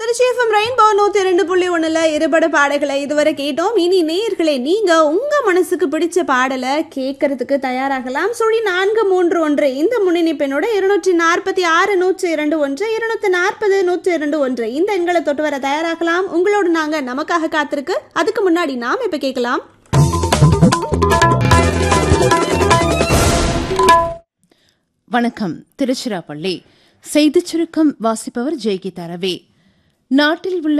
Trichy FM rainbow நூத்தி ரெண்டு புள்ளி ஒண்ணுல இருபட பாடல்களை இதுவரை கேட்டோம் இனி நேயர்களே நீங்க உங்க மனசுக்கு பிடிச்ச பாடலை கேட்கறதுக்கு தயாராகலாம் சுழி நான்கு மூன்று ஒன்று இந்த முன்னிணைப்பினோட இருநூற்றி நாற்பத்தி ஆறு நூற்றி இரண்டு ஒன்று இருநூத்தி நாற்பது நூற்றி இரண்டு ஒன்று இந்த எண்களை தொட்டு வர தயாராகலாம் உங்களோடு நாங்க நமக்காக காத்திருக்கு அதுக்கு முன்னாடி நாம் இப்ப கேட்கலாம் வணக்கம் திருச்சிராப்பள்ளி செய்திச் சுருக்கம் வாசிப்பவர் ஜெய்கீதா ரவி நாட்டில் உள்ள